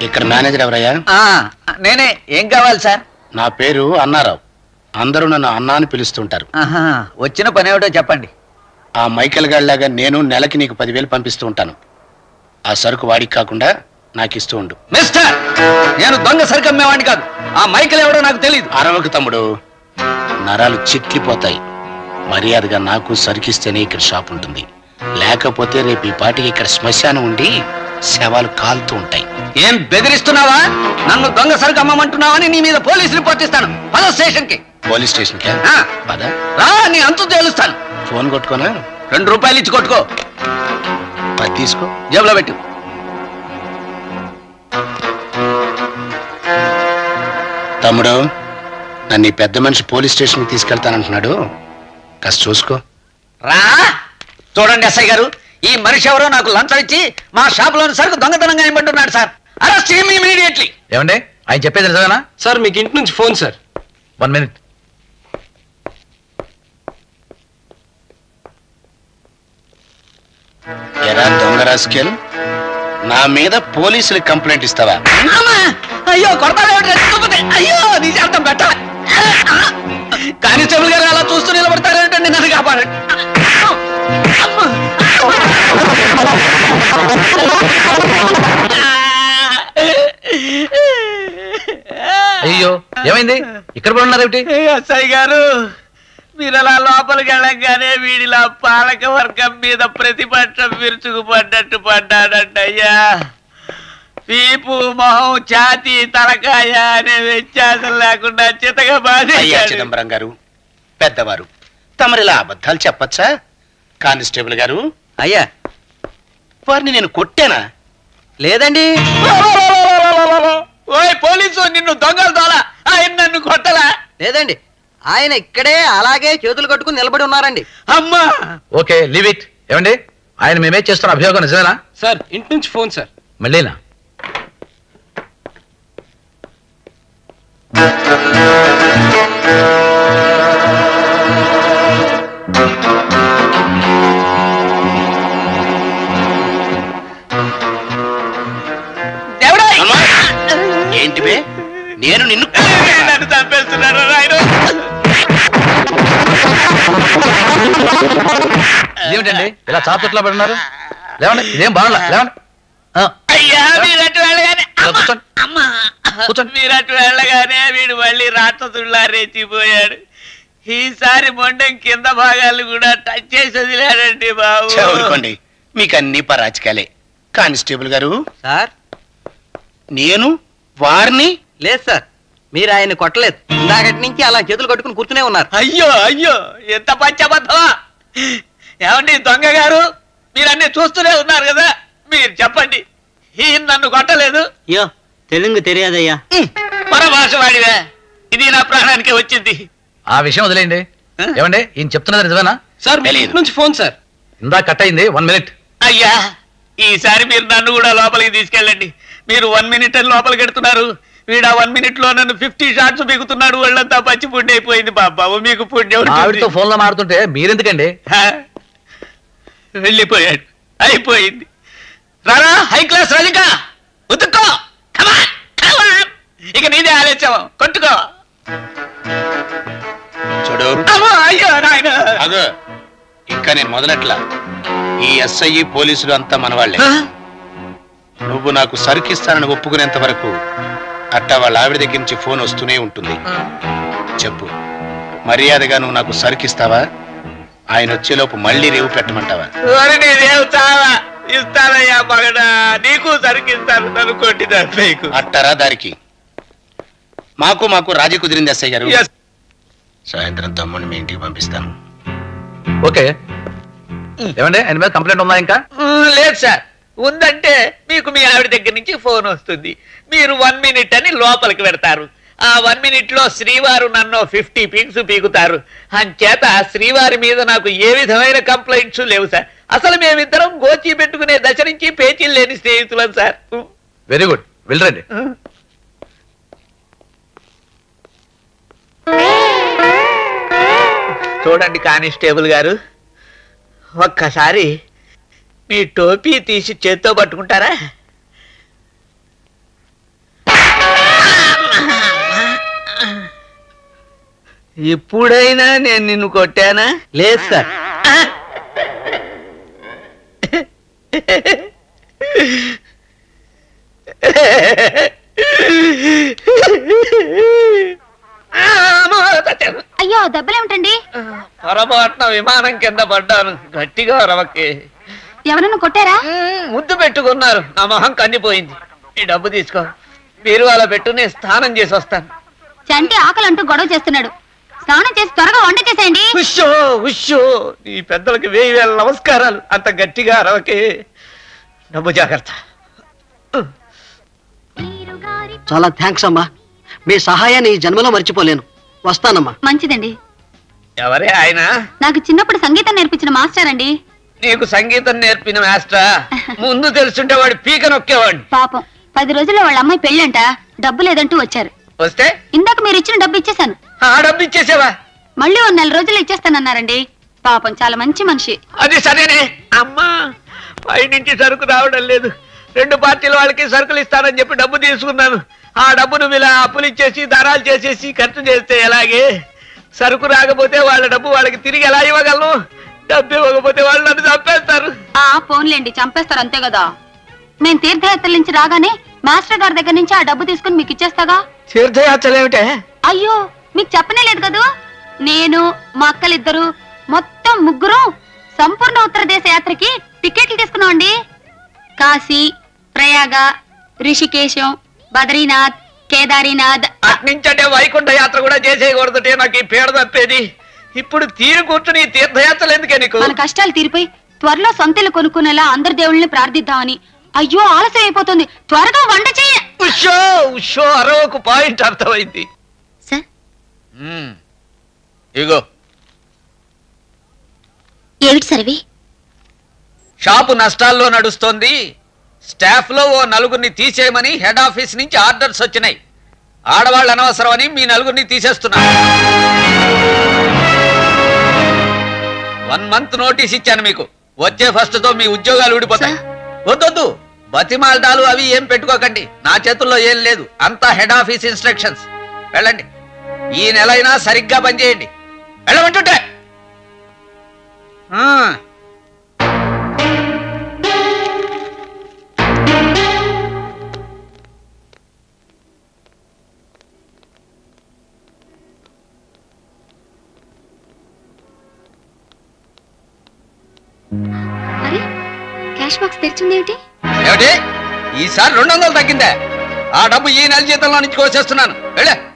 ఇక్కడ మేనేజర్ ఎవరయ్యా ఆ, నేనే ఏం కావాలి సార్ నా పేరు అన్నారావు అందరూ నన్ను అన్నా అని పిలుస్తుంటారు ఆహా, వచ్చిన పని ఏమిటో చెప్పండి ఆ మైకేల్ గాడిలాగా నేను నెలకి నీకు పదివేలు పంపిస్తూ ఉంటాను ఆ సరుకు వాడికి కాకుండా నాకు ఇస్తూ ఉండు మిస్టర్ నేను దొంగ సరుకు అమ్మేవాడిని కాదు ఆ మైకిల్ ఎవడో నాకు తెలియదు అరవకు తమ్ముడు నరాలు చిట్లిపోతాయి మర్యాదగా నాకు సరికిస్తేనే ఇక్కడ షాప్ ఉంటుంది లేకపోతే రేపు ఈ పాటికి ఇక్కడ శ్మశానం ఉండి శవాలు కాలుతూ ఉంటాయి ఏం బెదిరిస్తున్నావా నన్ను దొంగ సరుకు అమ్మమంటున్నావని నీ మీద పోలీస్ రిపోర్ట్ ఇస్తాను పద స్టేషన్ కి పోలీస్ స్టేషన్ కి ఆ. పద రా నీ అంతు తేలుస్తాను ఫోన్ కొట్టుకోనా రెండు రూపాయలు ఇచ్చి కొట్టుకో పది తీసుకో జేబులో పెట్టు తమ్ముడు నన్ను ఈ పెద్ద మనిషి పోలీస్ స్టేషన్కి తీసుకెళ్తానంటున్నాడు కాస్త చూసుకో రా చూడండి ఎస్ఐ గారు ఈ మనిషి ఎవరో నాకు లంచం ఇచ్చి మా షాప్ లోని సరుకు దొంగతనంగా ఇవ్వమంటున్నాడు సార్ అరెస్ట్ ఇమీడియట్లీ ఏమండి ఆయన చెప్పేది నిజమేనా సార్ మీకు ఇంటి నుంచి ఫోన్ సార్ వన్ మినిట్ ఎరా దొంగ రాసుకెల్ నా మీద పోలీసులకు కంప్లైంట్ ఇస్తావా అయ్యో కొడతాడు అయ్యో నీ చేద్దాం బెట్ట కానిస్టేబుల్ గారు అలా చూస్తూ నిలబడతారేంటండి నన్ను కాపాడండి అయ్యో ఏమైంది ఇక్కడ కూడా ఉన్నారేమిటి ఎస్ఐ గారు మీరు అలా లోపలికి వెళ్ళగానే వీడిలా పాలక వర్గం మీద ప్రతిపక్షం విరుచుకుపడ్డట్టు పడ్డాడంటయ్యా వీపు మొహం ఛాతి తలకాయ అనే వ్యత్యాసం లేకుండా చితగా అయ్యా బాధ చిదంబరం గారు పెద్దవారు తమరిలా అబద్ధాలు చెప్పచ్చా కానిస్టేబుల్ గారు అయ్యా వారిని నేను కొట్టానా లేదండి ఓయ్ పోలీసు నిన్ను దొంగలు దోల ఆయన నన్ను కొట్టలా లేదండి ఆయన ఇక్కడే అలాగే చేతులు కట్టుకుని నిలబడి ఉన్నారండి అమ్మా ఓకే లీవ్ ఇట్ ఏమండి ఆయన మేమే చేస్తున్న అభియోగం నిజమేనా సార్ ఇంటి నుంచి ఫోన్ సార్ మళ్ళీనా దేవుడా అమ్మా! ఏంటి బే నేను నిన్ను నన్ను చంపేస్తున్నారు రాయుడు ఇదేమిటండి ఇలా చాపట్లో పడి ఉన్నారు లేవండి ఇదేం బాగుండా లేవండి ఆ, అయ్యా మీరటు వెళ్ళగానే ఇలా కూర్చోండి అమ్మా కూర్చోండి. మీరటు వెళ్ళగానే వీడు మళ్ళీ రాక్షసుల్లా రెచ్చిపోయాడు ఈసారి మొండం కింద భాగాలు కూడా టచ్ చేసి వదిలాడండి బాబు చదువుకోండి మీకు అన్ని పరాచకాలే కానిస్టేబుల్ గారు సార్ నేను వారిని లేదు సార్ మీరు ఆయన కొట్టలేదు ఇందాకటి నుంచి అలా చేతులు కట్టుకుని కూర్చునే ఉన్నారు అయ్యో అయ్యో ఎంత పచ్చబద్ధమా ఏమండి దొంగ గారు మీరన్నీ చూస్తూనే ఉన్నారు కదా మీరు చెప్పండి ఈయన నన్ను కొట్టలేదు అయ్యో తెలుగు తెలియదయ్యా పరభాష వాడివే ఇది నా ప్రాణానికి వచ్చింది ఆ విషయం వదిలేయండి ఏమండి ఈయన చెప్తున్నది నిజమేనా సార్ మీ తెలీదు. ఇంటి నుంచి ఫోన్ సార్ ఇందా కట్ అయింది వన్ మినిట్ అయ్యా ఈసారి మీరు నన్ను కూడా లోపలికి తీసుకెళ్ళండి మీరు వన్ మినిట్ అని లోపలికి ఎడుతున్నారు వీడు ఆ వన్ మినిట్ లో నన్ను ఫిఫ్టీ షాట్స్ బిగుతున్నాడు ఒళ్ళంతా పచ్చి పుండి అయిపోయింది బాబాబు మీకు పుణ్యం ఉంటుంది. ఆవిడతో ఫోన్ లో మాడుతుంటే మీరెందుకండి హా? వెళ్ళిపోయాడు అయిపోయింది రారా హై క్లాస్ రజిక ఉతుక్కో Come on, come on. ఇక నీదే ఆలోచన కొట్టుకో చూడు అమ్మో అయ్యో నాయన అగో ఇంకా నేను మొదలెట్లా ఈ ఎస్ఐ పోలీసులు అంతా మనవాళ్లే నువ్వు నాకు సరుకిస్తానని ఒప్పుకునేంత వరకు అట్టా వాళ్ళ ఆవిడ దగ్గర నుంచి ఫోన్ వస్తూనే ఉంటుంది చెప్పు మర్యాదగా నువ్వు నాకు సరుకిస్తావా ఆయన వచ్చేలోపు మళ్ళీ రేవు పెట్టమంటావా ఓరి నీదేం చావా ఇస్తానయ్యా మగడా నీకు సరికిస్తాను నన్ను కొట్టి నీకు అట్టారా దారికి మాకు మాకు రాజీ కుదిరింది ఎస్ఐ గారు Yes. సాయంత్రం తమ్ముడిని మీ ఇంటికి పంపిస్తాను ఓకే ఏమండి ఆయన మీద కంప్లైంట్ ఉందా ఇంకా మ్, లేదు సార్ ఉందంటే మీకు మీ ఆవిడ దగ్గర నుంచి ఫోన్ వస్తుంది మీరు వన్ మినిట్ అని లోపలికి పెడతారు ఆ వన్ మినిట్ లో శ్రీవారు నన్ను ఫిఫ్టీ పీక్స్ పీకుతారు అంచేత శ్రీవారి మీద నాకు ఏ విధమైన కంప్లైంట్స్ లేవు సార్ అసలు మేమిద్దరం గోచి పెట్టుకునే దశ నుంచి పేచీలు లేని స్నేహితులం సార్ వెరీ గుడ్ వెళ్ళరండి చూడండి కానిస్టేబుల్ గారు ఒక్కసారి మీ టోపీ తీసి చేత్తో పట్టుకుంటారా ఇప్పుడైనా నేను నిన్ను కొట్టానా లేదు సార్ అయ్యో దెబ్బలేమిటండి పొరపాటున విమానం కింద పడ్డాను గట్టిగా రవకి ఎవరన్నా కొట్టారా ముద్దు పెట్టుకున్నారు నా మొహం కందిపోయింది ఈ డబ్బు తీసుకో మీరు అలా పెట్టు నేను స్నానం చేసి వస్తాను చంటి ఆకలి అంటూ గొడవ చేస్తున్నాడు స్నానం చేసి త్వరగా వంట చేసేయండి ఉషో ఉషో నీ పెద్దలకి వేయి వేల నమస్కారాలు అంత గట్టిగా అరవకే డబ్బు జాగ్రత్త చాలా థ్యాంక్స్ అమ్మా మీ సహాయాన్ని ఈ జన్మలో మర్చిపోలేను వస్తానమ్మా మంచిదండి ఎవరే ఆయన నాకు చిన్నప్పుడు సంగీతం నేర్పించిన మాస్టర్ అండి నీకు సంగీతం నేర్పిన మాస్టరా ముందు తెలుసుంటే వాడు పీక నొక్కేవాడిని పాపం పది రోజుల్లో వాళ్ళ అమ్మాయి పెళ్ళంట డబ్బు లేదంటూ వచ్చారు వస్తే ఇందాక మీరు ఇచ్చిన డబ్బు ఇచ్చేశాను ఆ డబ్బు ఇచ్చేసావా మళ్ళీ ఓ నెల రోజులు ఇచ్చేస్తానన్నారండి పాపం చాలా మంచి మనిషి అది సరేనే అమ్మా పైనుంచి సరుకు రావడం లేదు రెండు పార్టీల వాళ్ళకి సరుకులు ఇస్తానని చెప్పి డబ్బు తీసుకున్నాను ఆ డబ్బును ఇలా అప్పులు ఇచ్చేసి దరాలు చేసేసి ఖర్చు చేస్తే ఎలాగే సరుకు రాకపోతే వాళ్ళ డబ్బు వాళ్ళకి తిరిగి ఎలా ఇవ్వగలను డబ్బు ఇవ్వకపోతే వాళ్ళు నన్ను చంపేస్తారు ఆ ఫోన్లేండి చంపేస్తారు అంతే కదా మేము తీర్థయాత్రల నుంచి రాగానే మాస్టర్ గారి దగ్గర నుంచి ఆ డబ్బు తీసుకుని మీకు ఇచ్చేస్తాగా తీర్థయాత్రలు ఏమిటే అయ్యో మీకు చెప్పనే లేదు కదూ నేను మా అక్కలిద్దరు మొత్తం ముగ్గురు సంపూర్ణ ఉత్తర దేశ యాత్రకి టికెట్లు తీసుకున్నాం అండి కాశీ ప్రయాగ రిషికేశం బద్రీనాథ్ కేదారీనాథ్ అట్నుంచంటే వైకుంఠ యాత్ర కూడా చేసేయకూడదంటే నాకు ఈ పీడ తప్పేది ఇప్పుడు తీరు కూర్చుని ఈ తీర్థయాత్రలు ఎందుకే నీకు మన కష్టాలు తీరిపోయి త్వరలో సొంతలు కొనుక్కునేలా అందరి దేవుళ్ళని ప్రార్థిద్దామని అయ్యో ఆలస్యం అయిపోతుంది త్వరగా వంట చెయ్య ఉషో ఉషో అరవకు పాయింట్ అర్థమైంది సార్ మ్మ్. ఇగో ఏమిటి సరివి షాపు నష్టాల్లో నడుస్తోంది స్టాఫ్ లో ఓ నలుగురిని తీసేయమని హెడ్ ఆఫీస్ నుంచి ఆర్డర్స్ వచ్చినాయి ఆడవాళ్ళు అనవసరమని మీ నలుగురిని తీసేస్తున్నా వన్ మంత్ నోటీస్ ఇచ్చాను మీకు వచ్చే ఫస్ట్ తో మీ ఉద్యోగాలు ఊడిపోతాయి వద్దొద్దు బతిమాల్డాలు అవి ఏం పెట్టుకోకండి నా చేతుల్లో ఏం లేదు అంతా హెడ్ ఆఫీస్ ఇన్స్ట్రక్షన్స్ వెళ్ళండి ఈ నెలైనా సరిగ్గా పనిచేయండి వెళ్ళమంటుంటే ఆ. అరే క్యాష్ బాక్స్ తెరిచింది ఏమిటి ఏమిటి ఈసారి రెండు వందలు తగ్గిందే ఆ డబ్బు ఈ నెల జీతంలో నుంచి కోసేస్తున్నాను వెళ్ళే